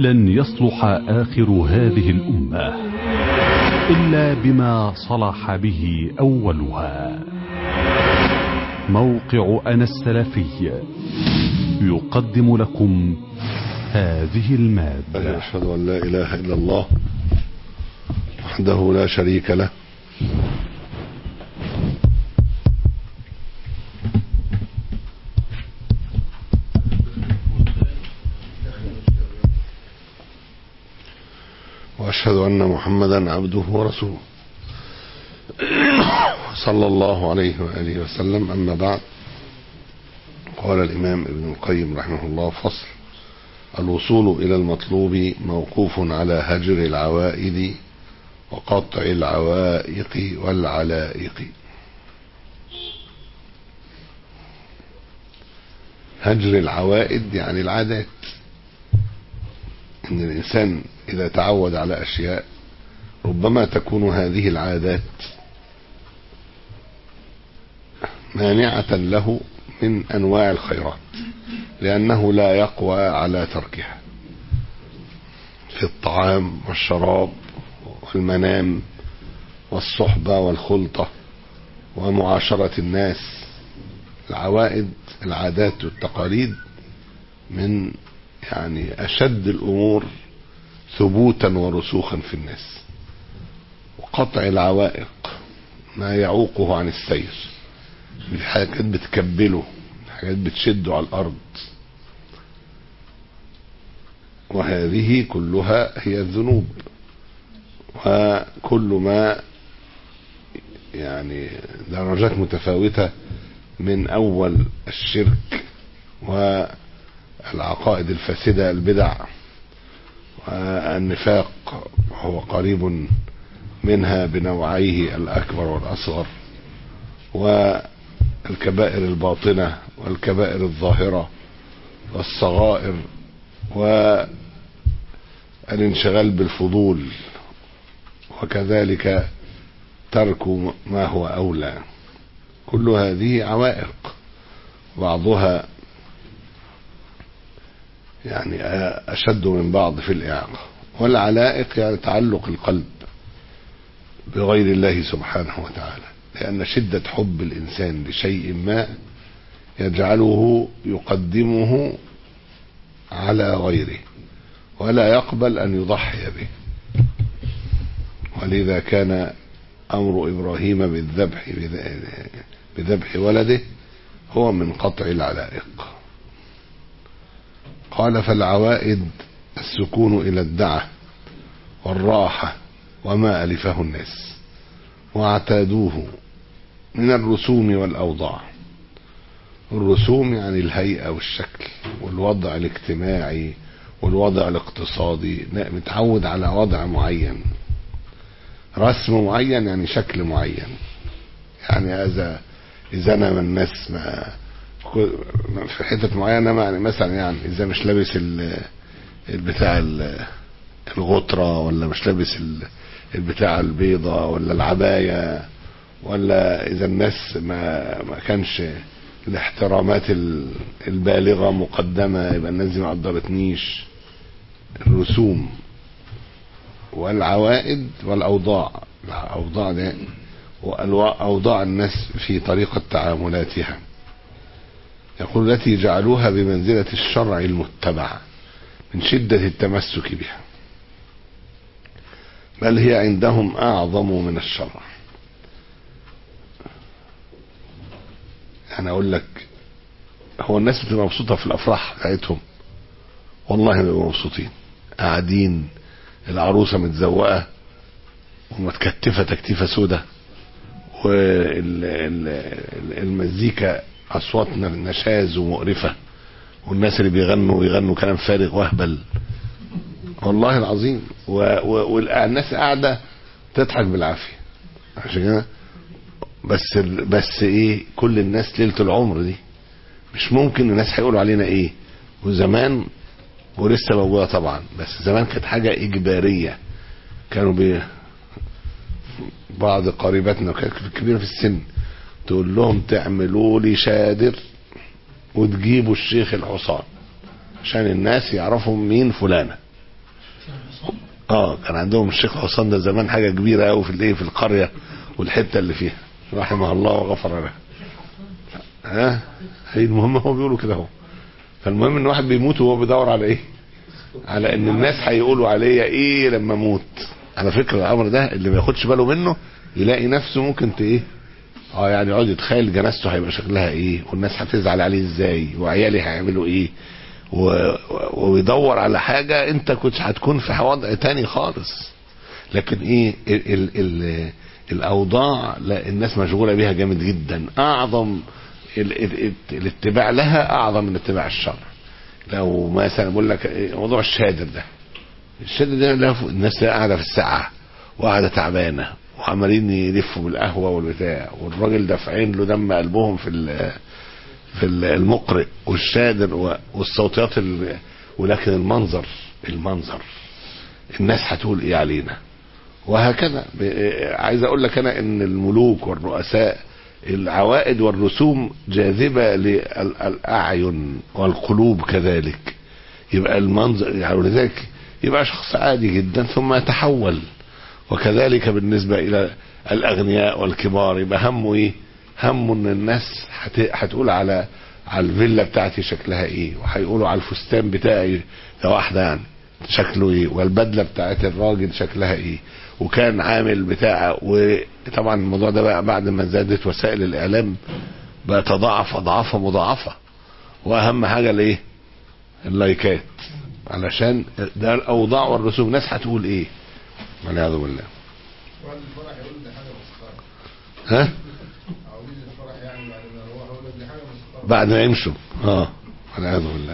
لن يصلح آخر هذه الأمة إلا بما صلح به أولها موقع أنا السلفي يقدم لكم هذه المادة أشهد أن لا إله إلا الله وحده لا شريك له وأشهد أن محمدا عبده ورسوله صلى الله عليه وآله وسلم أما بعد قال الإمام ابن القيم رحمه الله فصل الوصول إلى المطلوب موقوف على هجر العوائد وقطع العوائق والعلائق هجر العوائد يعني العادات ان الانسان اذا تعود على اشياء ربما تكون هذه العادات مانعة له من انواع الخيرات لانه لا يقوى على تركها في الطعام والشراب والمنام والصحبة والخلطة ومعاشرة الناس العوائد العادات والتقاليد من يعني أشد الأمور ثبوتا ورسوخا في الناس وقطع العوائق ما يعوقه عن السير دي حاجات بتكبله حاجات بتشده على الأرض وهذه كلها هي الذنوب وكل ما يعني درجات متفاوتة من أول الشرك والعقائد الفاسدة البدع والنفاق هو قريب منها بنوعيه الأكبر والأصغر والكبائر الباطنة والكبائر الظاهرة والصغائر والانشغال بالفضول وكذلك ترك ما هو أولى كل هذه عوائق بعضها يعني أشد من بعض في الإعاقة والعلائق يعني تعلق القلب بغير الله سبحانه وتعالى لأن شدة حب الإنسان لشيء ما يجعله يقدمه على غيره ولا يقبل أن يضحي به ولذا كان أمر إبراهيم بالذبح بذبح ولده هو من قطع العلائق قال فالعوائد السكون إلى الدعة والراحة وما ألفه الناس واعتادوه من الرسوم والأوضاع الرسوم يعني الهيئة والشكل والوضع الاجتماعي والوضع الاقتصادي متعود على وضع معين رسم معين يعني شكل معين يعني هذا اذا انا من الناس ما في حتة معينة يعني مثلا يعني اذا مش لابس البتاع الغطرة ولا مش لابس البتاع البيضة ولا العباية ولا اذا الناس ما ما كانش الاحترامات البالغة مقدمة يبقى الناس دي ما قدرتنيش الرسوم والعوائد والأوضاع الأوضاع ده وأوضاع الناس في طريقة تعاملاتها يقول التي جعلوها بمنزلة الشرع المتبع من شدة التمسك بها بل هي عندهم أعظم من الشرع أنا أقول لك هو الناس بتبقى مبسوطة في الأفراح بتاعتهم والله بيبقوا مبسوطين قاعدين العروسة متزوقة ومتكتفة تكتيفة سودة والمزيكا أصواتنا نشاز ومقرفة والناس اللي بيغنوا يغنوا كلام فارغ وهبل والله العظيم والناس قاعدة تضحك بالعافية عشان كده بس بس ايه كل الناس ليلة العمر دي مش ممكن الناس هيقولوا علينا ايه وزمان ولسه موجوده طبعا بس زمان كانت حاجه اجباريه كانوا بي بعض قريباتنا كانت كبيره في السن تقول لهم تعملوا لي شادر وتجيبوا الشيخ الحصان عشان الناس يعرفوا مين فلانه اه كان عندهم الشيخ حسام ده زمان حاجه كبيره قوي في الايه في القريه والحته اللي فيها رحمه الله وغفر له ها هي المهم هو بيقولوا كده اهو فالمهم ان واحد بيموت وهو بيدور على ايه على ان الناس هيقولوا عليا ايه لما اموت على فكره الامر ده اللي ما ياخدش باله منه يلاقي نفسه ممكن ت ايه اه يعني يقعد يتخيل جنازته هيبقى شكلها ايه والناس هتزعل عليه ازاي وعيالي هيعملوا ايه و... و- ويدور على حاجة انت كنت هتكون في وضع تاني خالص لكن ايه ال... ال... ال... الاوضاع لا الناس مشغولة بيها جامد جدا اعظم ال... ال... ال... الاتباع لها اعظم من اتباع الشرع لو مثلا بقول لك إيه، موضوع الشادر ده الشادر ده له- الناس قاعدة في الساعة وقاعدة تعبانة وعمالين يلفوا بالقهوة والبتاع والراجل دافعين له دم قلبهم في ال... في المقرئ والشادر و- والصوتيات ال... ولكن المنظر المنظر الناس هتقول ايه علينا وهكذا ب- عايز اقول لك انا ان الملوك والرؤساء العوائد والرسوم جاذبة للأعين والقلوب كذلك يبقى المنظر يعني ولذلك يبقى شخص عادي جدا ثم يتحول وكذلك بالنسبة إلى الأغنياء والكبار يبقى همه إيه همه إن الناس هت- هتقول على على الفيلا بتاعتي شكلها إيه وهيقولوا على الفستان بتاعي ده واحدة يعني شكله إيه والبدلة بتاعت الراجل شكلها إيه وكان عامل بتاع وطبعا الموضوع ده بقى بعد ما زادت وسائل الإعلام بقى تضاعف أضعافا مضاعفة وأهم حاجة الإيه اللايكات علشان ده الأوضاع والرسوم الناس هتقول إيه والعياذ بالله وعند الفرح يقول دي حاجه مسخره ها عاوزين الفرح يعني بعد ما هو هقول لك دي حاجه مسخره بعد ما يمشوا اه والعياذ بالله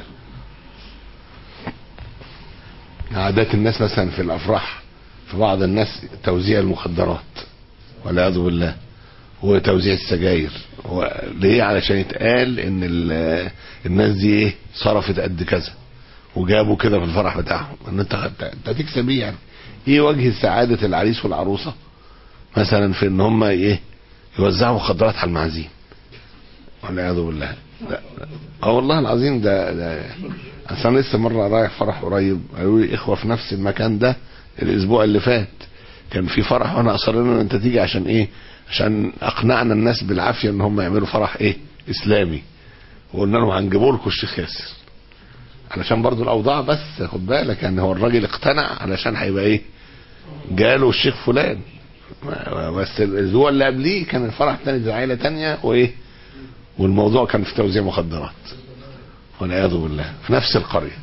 عادات الناس مثلا في الافراح في بعض الناس توزيع المخدرات والعياذ بالله وتوزيع السجاير و- ليه علشان يتقال ان ال- الناس دي ايه صرفت قد كذا وجابوا كده في الفرح بتاعهم ان انت خدت- انت هتكسب ايه يعني ايه وجه سعاده العريس والعروسه مثلا في ان هم ايه يوزعوا مخدرات على المعازيم والعياذ بالله لا لا. اه والله العظيم ده ده اصل انا لسه مره رايح فرح قريب قالوا لي اخوه في نفس المكان ده الاسبوع اللي فات كان في فرح وانا اصرنا ان انت تيجي عشان ايه عشان اقنعنا الناس بالعافيه ان هم يعملوا فرح ايه اسلامي وقلنا لهم هنجيبوا لكم الشيخ ياسر علشان برضو الاوضاع بس خد بالك يعني هو الراجل اقتنع علشان هيبقى ايه جاله الشيخ فلان بس الاسبوع اللي قبليه كان الفرح تاني دي عيله تانية وايه والموضوع كان في توزيع مخدرات والعياذ بالله في نفس القريه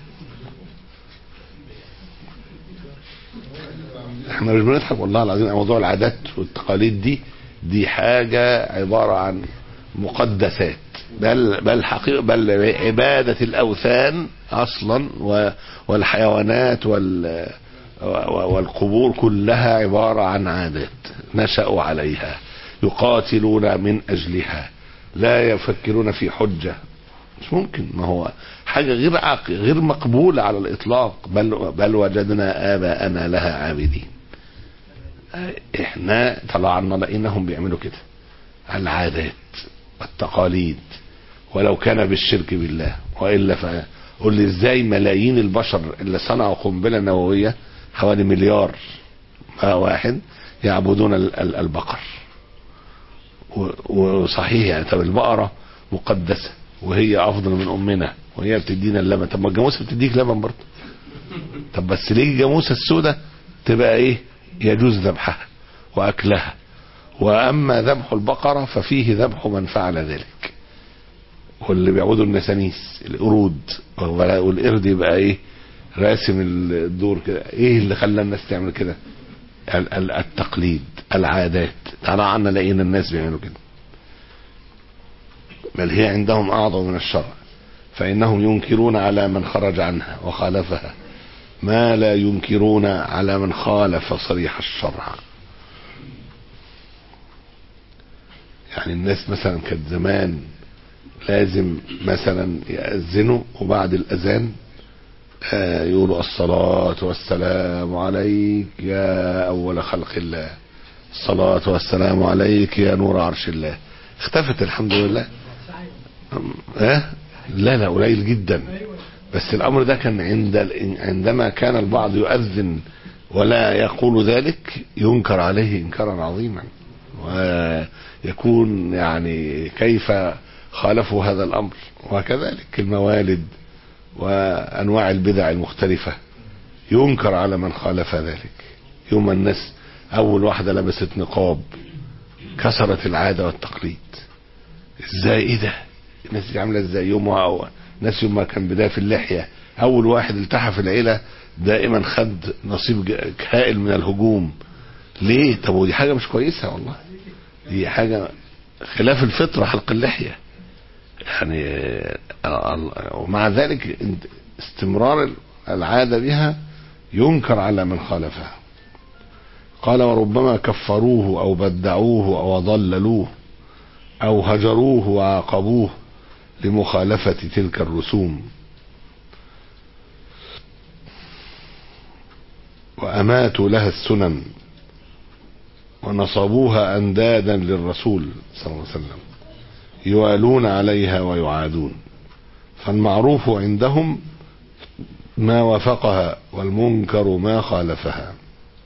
احنا مش بنضحك والله العظيم موضوع العادات والتقاليد دي دي حاجه عباره عن مقدسات بل بل حقيقة بل عبادة الأوثان أصلا و- والحيوانات وال والقبور كلها عبارة عن عادات نشأوا عليها يقاتلون من أجلها لا يفكرون في حجة مش ممكن ما هو حاجة غير عاق غير مقبولة على الإطلاق بل بل وجدنا آباءنا لها عابدين احنا طلعنا لقيناهم بيعملوا كده العادات التقاليد ولو كان بالشرك بالله والا فقول لي ازاي ملايين البشر اللي صنعوا قنبله نوويه حوالي مليار واحد يعبدون ال- ال- البقر و- وصحيح يعني طب البقره مقدسه وهي افضل من امنا وهي بتدينا اللبن طب ما الجاموسه بتديك لبن برضه طب بس ليه الجاموسه السوداء تبقى ايه يجوز ذبحها واكلها واما ذبح البقره ففيه ذبح من فعل ذلك واللي بيعبدوا النسانيس القرود ولا- والقرد يبقى ايه راسم الدور كده ايه اللي خلى الناس تعمل كده ال- ال- التقليد العادات طلعنا لقينا الناس بيعملوا كده بل هي عندهم اعظم من الشرع فانهم ينكرون على من خرج عنها وخالفها ما لا ينكرون على من خالف صريح الشرع يعني الناس مثلا كانت زمان لازم مثلا يأذنوا وبعد الأذان آه، يقولوا الصلاة والسلام عليك يا أول خلق الله الصلاة والسلام عليك يا نور عرش الله اختفت الحمد لله اه لا لا قليل جدا بس الامر ده كان عند عندما كان البعض يؤذن ولا يقول ذلك ينكر عليه انكارا عظيما ويكون يعني كيف خالفوا هذا الامر وكذلك الموالد وانواع البدع المختلفه ينكر على من خالف ذلك يوم الناس اول واحده لبست نقاب كسرت العاده والتقليد ازاي ايه ده الناس دي عامله ازاي يومها أو ناس يوم ما كان بدايه في اللحيه اول واحد التحف العيله دائما خد نصيب ج- هائل من الهجوم ليه طب ودي حاجه مش كويسه والله دي حاجه خلاف الفطره حلق اللحيه يعني آه، ال- ومع ذلك انت- استمرار العاده بها ينكر على من خالفها قال وربما كفروه او بدعوه او ضللوه او هجروه وعاقبوه لمخالفه تلك الرسوم واماتوا لها السنن ونصبوها اندادا للرسول صلى الله عليه وسلم يوالون عليها ويعادون فالمعروف عندهم ما وافقها والمنكر ما خالفها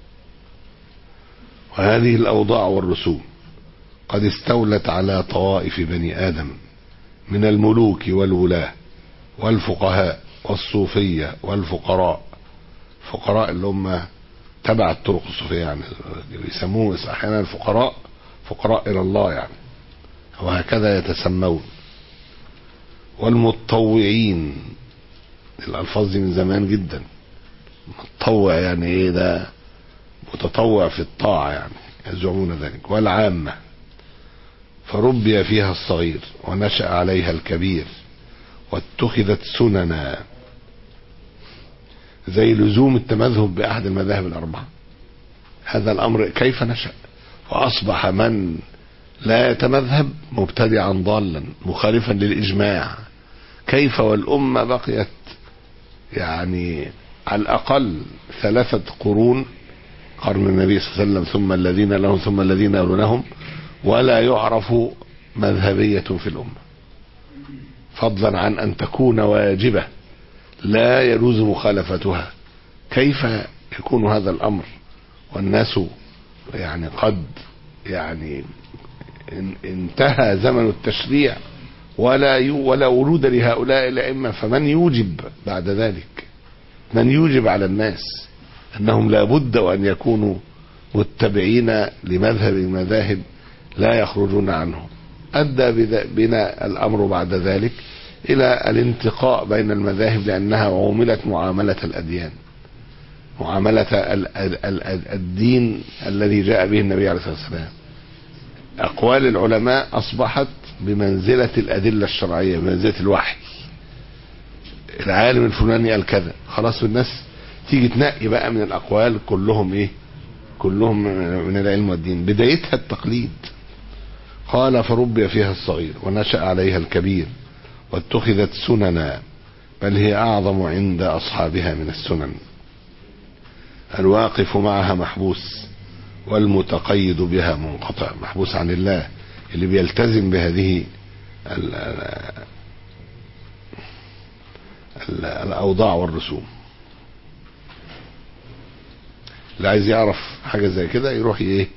وهذه الاوضاع والرسوم قد استولت على طوائف بني ادم من الملوك والولاه والفقهاء والصوفيه والفقراء فقراء اللي هم تبع الطرق الصوفيه يعني بيسموه احيانا الفقراء فقراء الى الله يعني وهكذا يتسمون والمتطوعين الالفاظ دي من زمان جدا متطوع يعني ايه ده متطوع في الطاعه يعني يزعمون ذلك والعامه فربي فيها الصغير ونشا عليها الكبير واتخذت سننا زي لزوم التمذهب باحد المذاهب الاربعه هذا الامر كيف نشا واصبح من لا يتمذهب مبتدعا ضالا مخالفا للاجماع كيف والامه بقيت يعني على الاقل ثلاثه قرون قرن النبي صلى الله عليه وسلم ثم الذين لهم ثم الذين يلونهم ولا يعرف مذهبيه في الامه فضلا عن ان تكون واجبه لا يجوز مخالفتها كيف يكون هذا الامر والناس يعني قد يعني ان- انتهى زمن التشريع ولا يو ولا ورود لهؤلاء الائمه فمن يوجب بعد ذلك من يوجب على الناس انهم لابد وان يكونوا متبعين لمذهب من المذاهب لا يخرجون عنه ادى بذا- بنا الامر بعد ذلك الى الانتقاء بين المذاهب لانها عوملت معامله الاديان معامله ال- ال- ال- الدين الذي جاء به النبي عليه الصلاه والسلام اقوال العلماء اصبحت بمنزله الادله الشرعيه بمنزله الوحي العالم الفلاني قال كذا خلاص الناس تيجي تنقي بقى من الاقوال كلهم ايه كلهم من العلم والدين بدايتها التقليد قال فربي فيها الصغير ونشا عليها الكبير واتخذت سننا بل هي اعظم عند اصحابها من السنن الواقف معها محبوس والمتقيد بها منقطع محبوس عن الله اللي بيلتزم بهذه ال ال الاوضاع والرسوم اللي عايز يعرف حاجه زي كده يروح ايه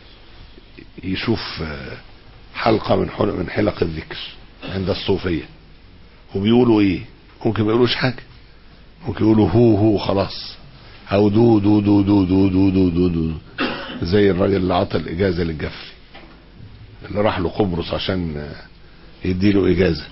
يشوف آه، حلقه من حلق من حلق الذكر عند الصوفيه وبيقولوا ايه ممكن ما يقولوش حاجه ممكن يقولوا هو هو خلاص او دو دو دو دو دو دو دو دو, دو. زي الراجل اللي عطى الاجازه للجفري اللي راح له قبرص عشان آه، يديله اجازه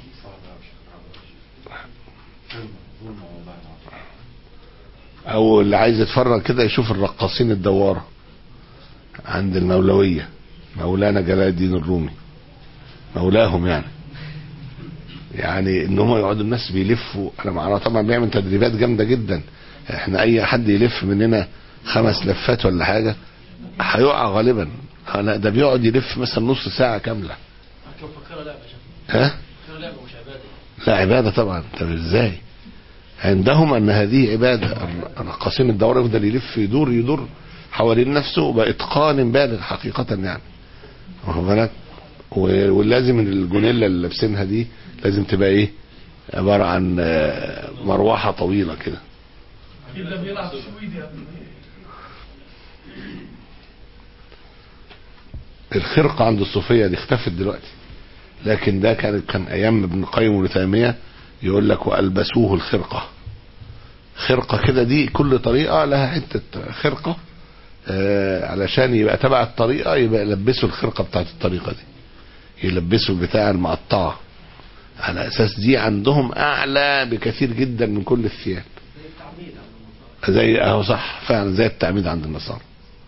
او اللي عايز يتفرج كده يشوف الرقاصين الدواره عند المولويه مولانا جلال الدين الرومي مولاهم يعني يعني ان هم يقعدوا الناس بيلفوا انا معنا طبعا بيعمل تدريبات جامده جدا احنا اي حد يلف مننا خمس لفات ولا حاجه هيقع غالبا لا ده بيقعد يلف مثلا نص ساعه كامله لو فكرها لعبه يا شيخ ها فكرها لعبه مش عباده لا عبادة طبعا طب ازاي عندهم ان هذه عبادة الرقاصين الدورة يفضل يلف يدور يدور حوالين نفسه بإتقان بالغ حقيقة يعني واخد بالك و- ولازم الجونيلا اللي لابسينها دي لازم تبقى ايه عبارة عن آه، مروحة طويلة كده اكيد ده بيلعب سويدي يا ابني الخرقة عند الصوفية دي اختفت دلوقتي لكن ده كان كان ايام ابن القيم وابن تيمية يقول لك والبسوه الخرقة خرقة كده دي كل طريقة لها حتة خرقة آه علشان يبقى تبع الطريقة يبقى يلبسوا الخرقة بتاعت الطريقة دي يلبسوا البتاع المقطعة على اساس دي عندهم اعلى بكثير جدا من كل الثياب زي اهو صح فعلا زي التعميد عند النصارى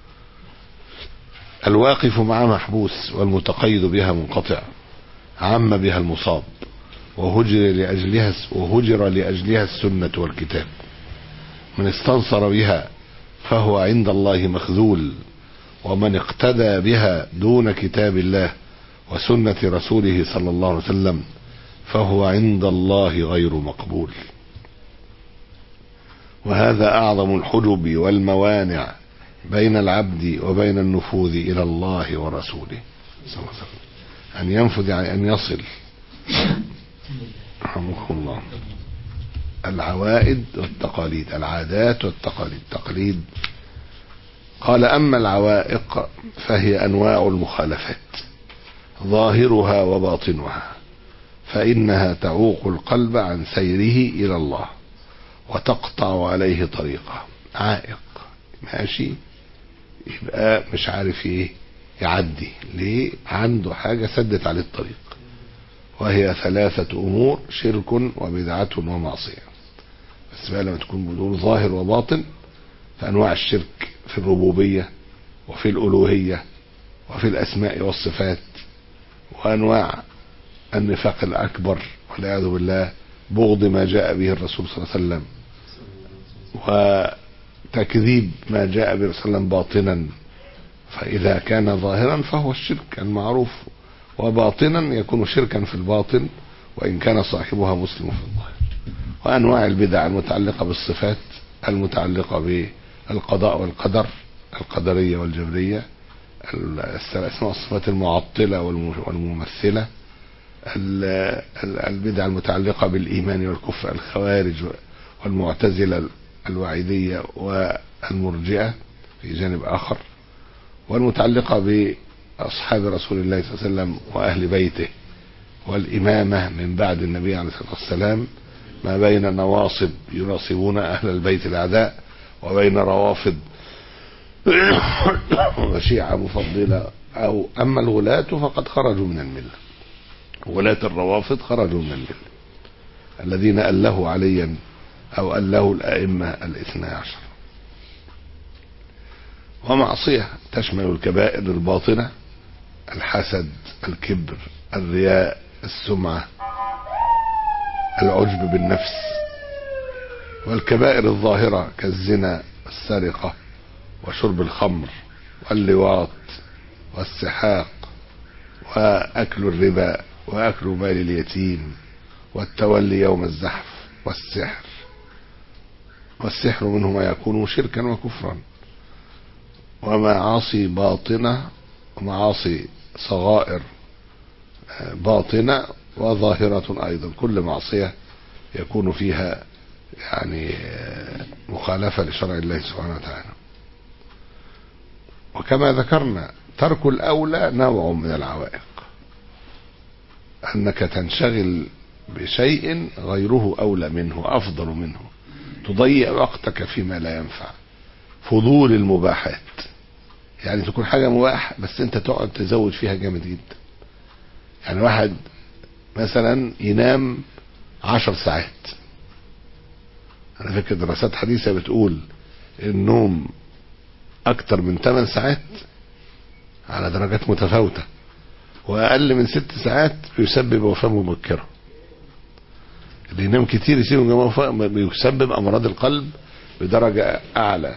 الواقف معها محبوس والمتقيد بها منقطع عم بها المصاب وهجر لأجلها وهجر لأجلها السنة والكتاب من استنصر بها فهو عند الله مخذول ومن اقتدى بها دون كتاب الله وسنة رسوله صلى الله عليه وسلم فهو عند الله غير مقبول وهذا أعظم الحجب والموانع بين العبد وبين النفوذ إلى الله ورسوله صلى الله عليه وسلم أن ينفذ يعني أن يصل رحمكم الله العوائد والتقاليد العادات والتقاليد تقليد قال أما العوائق فهي أنواع المخالفات ظاهرها وباطنها فإنها تعوق القلب عن سيره إلى الله وتقطع عليه طريقه عائق ماشي يبقى مش عارف ايه يعدي ليه عنده حاجة سدت عليه الطريق وهي ثلاثة أمور شرك وبدعة ومعصية بس بقى لما تكون بدون ظاهر وباطن فأنواع الشرك في الربوبية وفي الألوهية وفي الأسماء والصفات وأنواع النفاق الأكبر والعياذ بالله بغض ما جاء به الرسول صلى الله عليه وسلم وتكذيب ما جاء به صلى الله عليه وسلم باطنا فإذا كان ظاهرا فهو الشرك المعروف وباطنا يكون شركا في الباطن وإن كان صاحبها مسلم في الظاهر وأنواع البدع المتعلقة بالصفات المتعلقة بالقضاء والقدر القدرية والجبرية الأسماء والصفات المعطلة والممثلة البدع المتعلقة بالإيمان والكفر الخوارج والمعتزلة الوعيدية والمرجئة في جانب آخر والمتعلقة بأصحاب رسول الله صلى الله عليه وسلم وأهل بيته والإمامة من بعد النبي عليه الصلاة والسلام ما بين نواصب يناصبون أهل البيت الأعداء وبين روافض وشيعة مفضلة أو أما الغلاة فقد خرجوا من الملة ولاة الروافض خرجوا من الملة الذين أله عليا أو أله الأئمة الاثنى عشر ومعصية تشمل الكبائر الباطنة الحسد الكبر الرياء السمعة العجب بالنفس والكبائر الظاهرة كالزنا السرقة وشرب الخمر واللواط والسحاق وأكل الربا وأكل مال اليتيم والتولي يوم الزحف والسحر والسحر منه ما يكون شركا وكفرا ومعاصي باطنة ومعاصي صغائر باطنة وظاهرة أيضا كل معصية يكون فيها يعني مخالفة لشرع الله سبحانه وتعالى وكما ذكرنا ترك الأولى نوع من العوائق أنك تنشغل بشيء غيره أولى منه أفضل منه تضيع وقتك فيما لا ينفع فضول المباحات يعني تكون حاجة مباح بس انت تقعد تزود فيها جامد جدا يعني واحد مثلا ينام عشر ساعات انا فاكر دراسات حديثة بتقول النوم اكتر من 8 ساعات على درجات متفاوتة واقل من ست ساعات بيسبب وفاة مبكرة اللي ينام كتير يسيب بيسبب امراض القلب بدرجة اعلى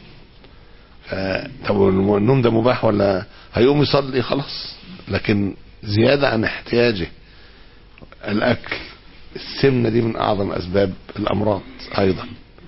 طب النوم ده مباح ولا هيقوم يصلي خلاص لكن زيادة عن احتياجه الاكل السمنة دي من اعظم اسباب الامراض ايضا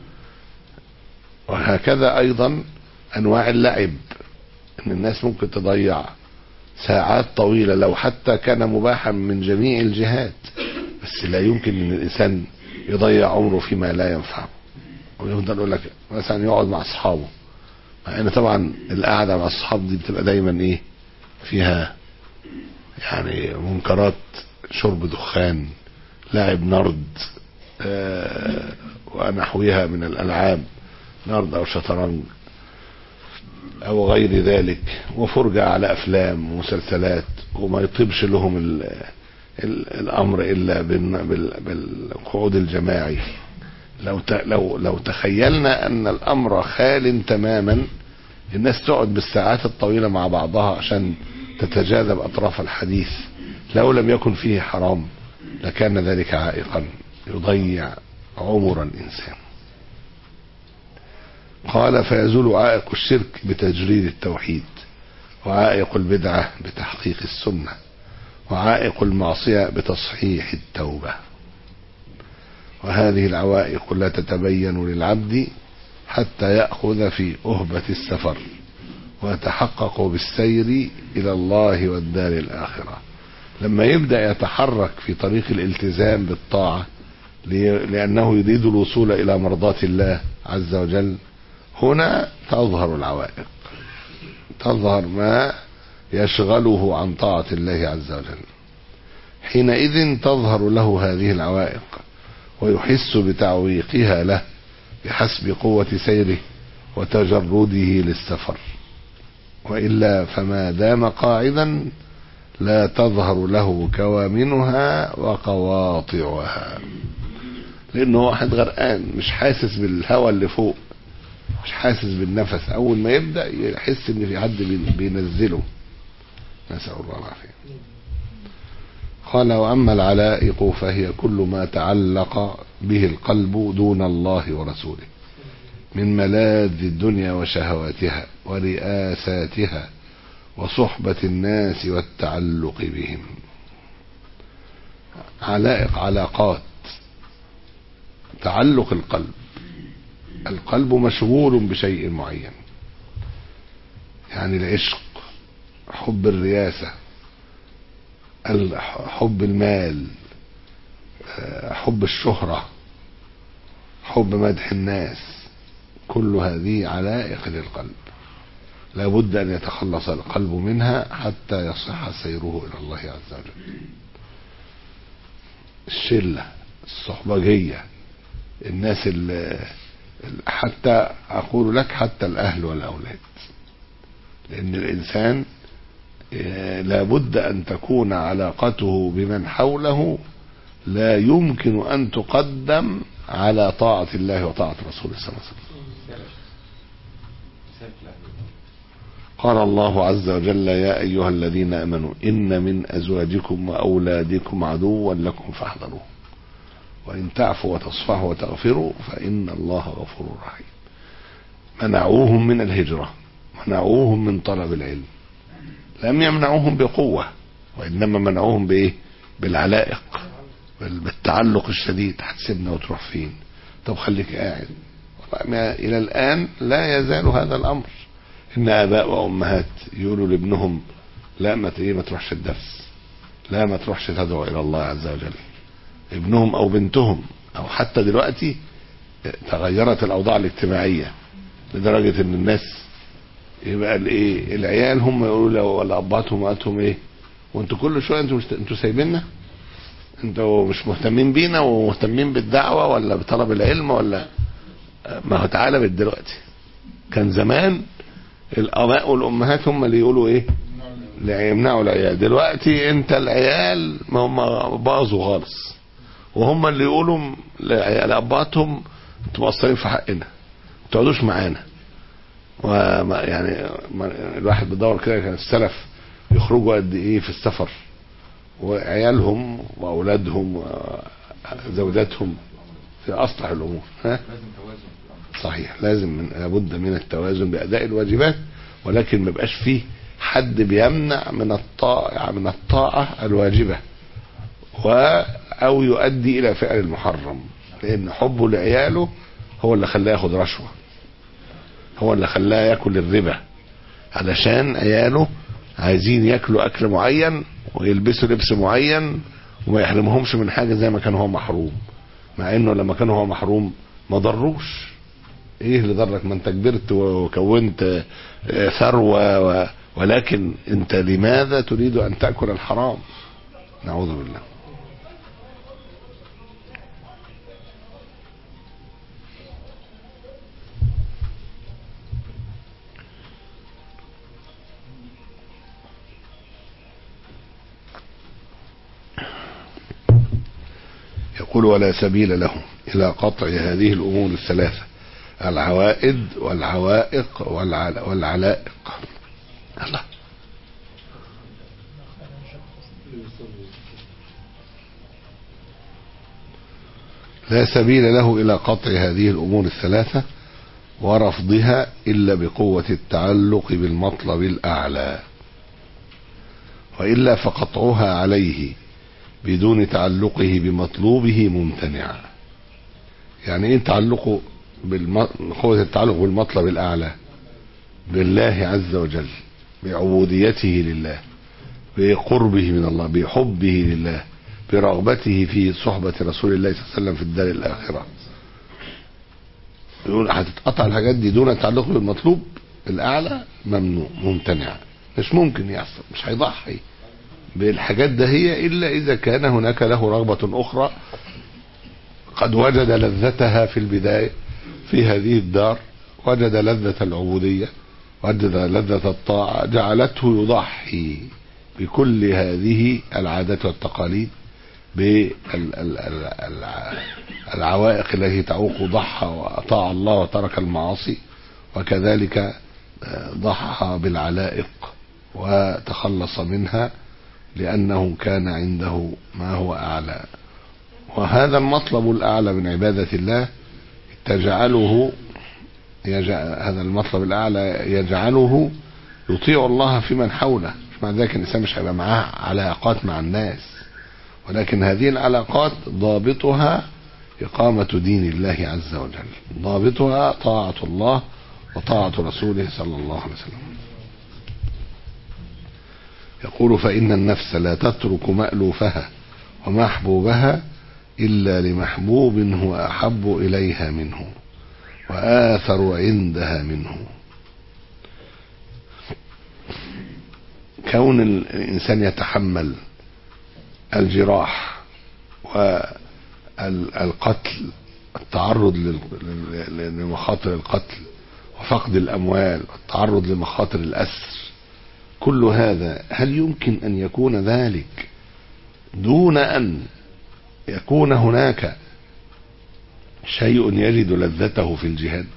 وهكذا ايضا انواع اللعب ان الناس ممكن تضيع ساعات طويلة لو حتى كان مباحا من جميع الجهات بس لا يمكن ان الانسان يضيع عمره فيما لا ينفعه ويفضل يقول لك مثلا يقعد مع اصحابه مع ان طبعا القعده مع الصحاب دي بتبقى دايما ايه فيها يعني منكرات شرب دخان لعب نرد آه، ونحوها من الألعاب نرد أو شطرنج أو غير ذلك وفرجة على أفلام ومسلسلات وما يطيبش لهم ال ال الأمر إلا بالن- بال- بالقعود الجماعي لو ت- لو لو تخيلنا أن الأمر خال تماما الناس تقعد بالساعات الطويلة مع بعضها عشان تتجاذب أطراف الحديث لو لم يكن فيه حرام لكان ذلك عائقا يضيع عمر الإنسان قال فيزول عائق الشرك بتجريد التوحيد وعائق البدعة بتحقيق السنة وعائق المعصية بتصحيح التوبة وهذه العوائق لا تتبين للعبد حتى يأخذ في أهبة السفر ويتحقق بالسير إلى الله والدار الآخرة لما يبدأ يتحرك في طريق الالتزام بالطاعة لي- لأنه يريد الوصول إلى مرضاة الله عز وجل هنا تظهر العوائق تظهر ما يشغله عن طاعة الله عز وجل حينئذ تظهر له هذه العوائق ويحس بتعويقها له بحسب قوة سيره وتجرده للسفر وإلا فما دام قاعدا لا تظهر له كوامنها وقواطعها لأنه واحد غرقان مش حاسس بالهواء اللي فوق مش حاسس بالنفس أول ما يبدأ يحس إن في حد بين- بينزله نسأل الله العافية قال وأما العلائق فهي كل ما تعلق به القلب دون الله ورسوله من ملاذ الدنيا وشهواتها ورئاساتها وصحبة الناس والتعلق بهم علائق علاقات تعلق القلب القلب مشغول بشيء معين يعني العشق حب الرياسة ال- حب المال آه، حب الشهرة حب مدح الناس كل هذه علائق للقلب لابد أن يتخلص القلب منها حتى يصح سيره إلى الله عز وجل الشلة الصحبجية الناس اللي حتى أقول لك حتى الأهل والأولاد لأن الإنسان آه، لابد أن تكون علاقته بمن حوله لا يمكن أن تقدم على طاعة الله وطاعة رسوله صلى الله عليه وسلم قال الله عز وجل يا أيها الذين آمنوا إن من أزواجكم وأولادكم عدوا لكم فاحذروه وإن تعفوا وتصفحوا وتغفروا فإن الله غفور رحيم منعوهم من الهجرة منعوهم من طلب العلم لم يمنعوهم بقوة وإنما منعوهم بإيه بالعلائق بال- بالتعلق الشديد هتسيبنا وتروح فين طب خليك قاعد والله ما إلى الآن لا يزال هذا الأمر إن آباء وأمهات يقولوا لابنهم لا ما ت- إيه ما تروحش الدرس لا ما تروحش تدعو إلى الله عز وجل ابنهم أو بنتهم أو حتى دلوقتي تغيرت الأوضاع الاجتماعية لدرجة إن الناس يبقى الايه العيال هم يقولوا له ولا اباتهم وقتهم ايه وانتوا كل شويه انتوا مش انتوا سايبيننا انتوا مش مهتمين بينا ومهتمين بالدعوه ولا بطلب العلم ولا ما هو تعالى من دلوقتي كان زمان الاباء والامهات هم اللي يقولوا ايه اللي يمنعوا العيال دلوقتي انت العيال ما هم باظوا خالص وهم اللي يقولوا لعيال- لاباتهم انتوا مقصرين في حقنا ما تقعدوش معانا وما يعني ما- الواحد بيدور كده كان السلف يخرجوا قد ايه في السفر وعيالهم واولادهم وزوجاتهم في اصلح الامور ها صحيح لازم من لابد من التوازن باداء الواجبات ولكن ما يبقاش فيه حد بيمنع من الطاعه من الطاعه الواجبه و او يؤدي الى فعل المحرم لان حبه لعياله هو اللي خلاه ياخد رشوه هو اللي خلاه ياكل الربا علشان عياله عايزين ياكلوا اكل معين ويلبسوا لبس معين وما يحرمهمش من حاجه زي ما كان هو محروم مع انه لما كان هو محروم ما ضروش ايه اللي ضرك ما انت كبرت وكونت آه، ثروه و- ولكن انت لماذا تريد ان تاكل الحرام نعوذ بالله يقول ولا سبيل له إلى قطع هذه الأمور الثلاثة العوائد والعوائق والعل... والعلائق الله لا سبيل له إلى قطع هذه الأمور الثلاثة ورفضها إلا بقوة التعلق بالمطلب الأعلى وإلا فقطعها عليه بدون تعلقه بمطلوبه ممتنع يعني ايه تعلقه بالم... قوة التعلق بالمطلب الأعلى بالله عز وجل بعبوديته لله بقربه من الله بحبه لله برغبته في صحبة رسول الله صلى الله عليه وسلم في الدار الآخرة يقول هتتقطع الحاجات دي دون تعلق بالمطلوب الأعلى ممنوع ممتنع مش ممكن يحصل مش هيضحي بالحاجات ده هي إلا إذا كان هناك له رغبة أخرى قد وجد لذتها في البداية في هذه الدار وجد لذة العبودية وجد لذة الطاعة جعلته يضحي بكل هذه العادات والتقاليد بالعوائق التي تعوق ضحى وأطاع الله وترك المعاصي وكذلك ضحى بالعلائق وتخلص منها لأنه كان عنده ما هو أعلى وهذا المطلب الأعلى من عبادة الله تجعله يجعل هذا المطلب الأعلى يجعله يطيع الله في من حوله مش معنى ذلك الإنسان مش هيبقى معاه علاقات مع الناس ولكن هذه العلاقات ضابطها إقامة دين الله عز وجل ضابطها طاعة الله وطاعة رسوله صلى الله عليه وسلم يقول فإن النفس لا تترك مألوفها ومحبوبها إلا لمحبوب هو أحب إليها منه وآثر عندها منه كون الإنسان يتحمل الجراح والقتل التعرض لمخاطر القتل وفقد الأموال والتعرض لمخاطر الأسر كل هذا هل يمكن أن يكون ذلك دون أن يكون هناك شيء يجد لذته في الجهاد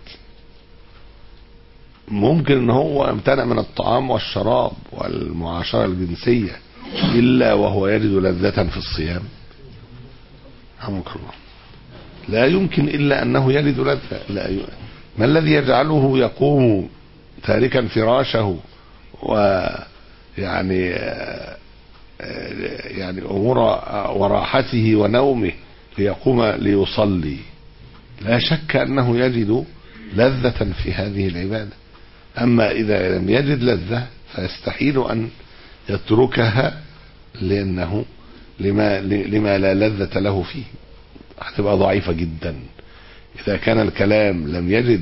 ممكن ان هو يمتنع من الطعام والشراب والمعاشرة الجنسية الا وهو يجد لذة في الصيام رحمك الله لا يمكن الا انه يجد لذة لا ي... ما الذي يجعله يقوم تاركا فراشه ويعني يعني امور وراحته ونومه ليقوم ليصلي لا شك انه يجد لذة في هذه العبادة اما اذا لم يجد لذة فيستحيل ان يتركها لانه لما لما لا لذة له فيه هتبقى ضعيفة جدا اذا كان الكلام لم يجد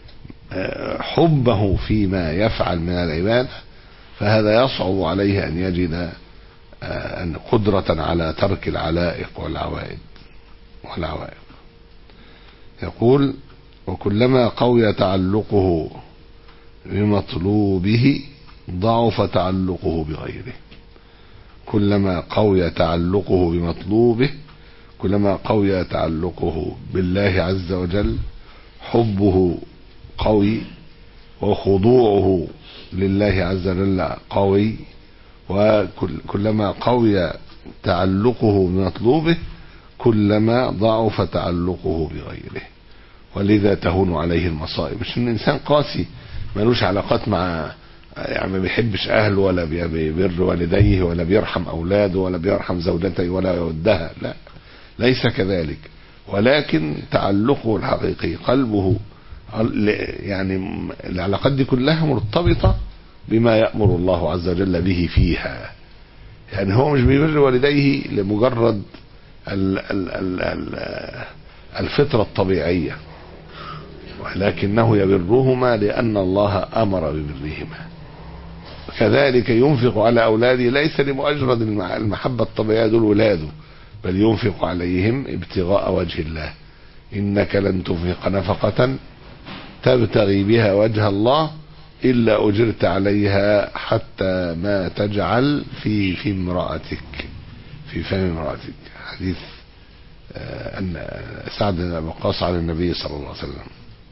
حبه فيما يفعل من العبادة فهذا يصعب عليه ان يجد أن قدرة على ترك العلائق والعوائد والعوائق يقول وكلما قوي تعلقه بمطلوبه ضعف تعلقه بغيره كلما قوي تعلقه بمطلوبه كلما قوي تعلقه بالله عز وجل حبه قوي وخضوعه لله عز وجل قوي وكلما قوي تعلقه بمطلوبه كلما ضعف تعلقه بغيره ولذا تهون عليه المصائب مش ان الانسان قاسي ملوش علاقات مع يعني ما بيحبش اهله ولا بيبر والديه ولا بيرحم اولاده ولا بيرحم زوجته ولا يودها لا ليس كذلك ولكن تعلقه الحقيقي قلبه يعني العلاقات دي كلها مرتبطه بما يأمر الله عز وجل به فيها يعني هو مش بيبر والديه لمجرد ال ال ال ال الفطرة الطبيعية ولكنه يبرهما لأن الله أمر ببرهما كذلك ينفق على أولاده ليس لمجرد المع- المحبة الطبيعية دول ولاده بل ينفق عليهم ابتغاء وجه الله إنك لن تنفق نفقة تبتغي بها وجه الله إلا أجرت عليها حتى ما تجعل في في امرأتك في فم امرأتك حديث آه، أن سعد بن أبي وقاص عن النبي صلى الله عليه وسلم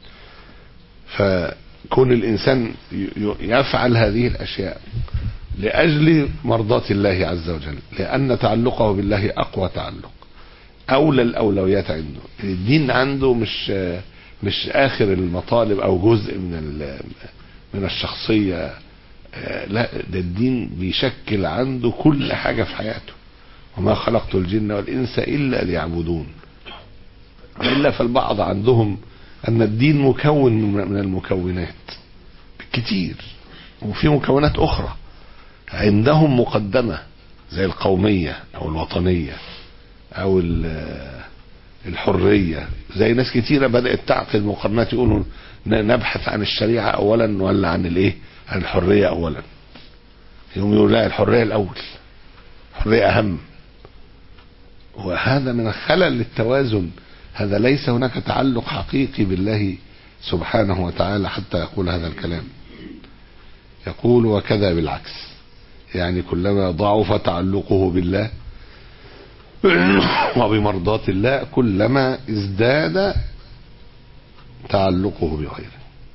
فكون الإنسان ي- ي- يفعل هذه الأشياء لأجل مرضاة الله عز وجل لأن تعلقه بالله أقوى تعلق أولى الأولويات عنده الدين عنده مش مش آخر المطالب أو جزء من ال- من الشخصية آه، لا ده الدين بيشكل عنده كل حاجة في حياته وما خلقت الجن والإنس إلا ليعبدون إلا فالبعض عندهم أن الدين مكون من المكونات كتير وفي مكونات أخرى عندهم مقدمة زي القومية أو الوطنية أو ال- الحرية زي ناس كتيرة بدأت تعقد مقارنات يقولوا ن- نبحث عن الشريعة أولا ولا عن الإيه عن الحرية أولا يوم يقول لا الحرية الأول الحرية أهم وهذا من خلل التوازن هذا ليس هناك تعلق حقيقي بالله سبحانه وتعالى حتى يقول هذا الكلام يقول وكذا بالعكس يعني كلما ضعف تعلقه بالله وبمرضاة الله كلما ازداد تعلقه بغيره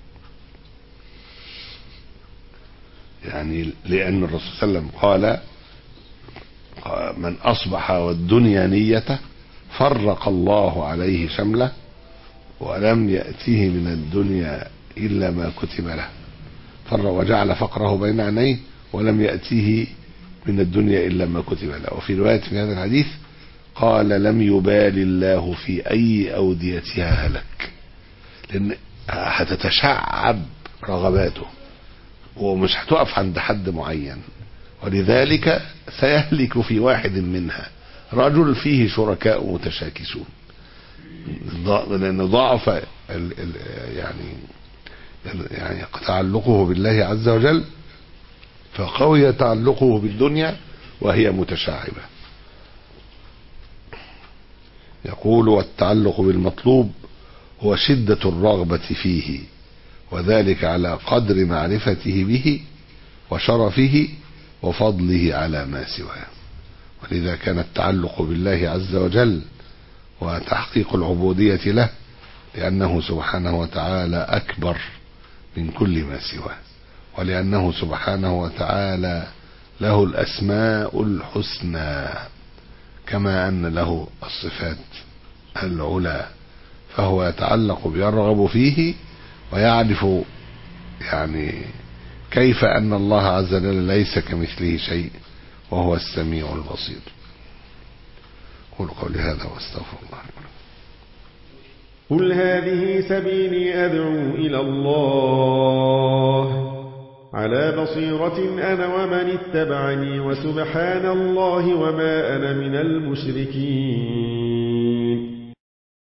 يعني لأن الرسول صلى الله عليه وسلم قال قال من أصبح والدنيا نيته فرق الله عليه شمله ولم يأتيه من الدنيا إلا ما كتب له فر وجعل فقره بين عينيه ولم يأتيه من الدنيا إلا ما كتب له وفي رواية في هذا الحديث قال لم يبال الله في أي أوديتها هلك لأن هتتشعب رغباته ومش هتقف عند حد معين ولذلك سيهلك في واحد منها رجل فيه شركاء متشاكسون ض- لأن ضعف ال ال يعني ال- يعني تعلقه بالله عز وجل فقوي تعلقه بالدنيا وهي متشعبة يقول والتعلق بالمطلوب هو شدة الرغبة فيه وذلك على قدر معرفته به وشرفه وفضله على ما سواه ولذا كان التعلق بالله عز وجل وتحقيق العبودية له لأنه سبحانه وتعالى أكبر من كل ما سواه ولأنه سبحانه وتعالى له الأسماء الحسنى كما أن له الصفات العلى فهو يتعلق بيرغب فيه ويعرف يعني كيف أن الله عز وجل ليس كمثله شيء وهو السميع البصير قول قولي هذا واستغفر الله لي ولكم. قل هذه سبيلي أدعو إلى الله على بصيرة أنا ومن اتبعني وسبحان الله وما أنا من المشركين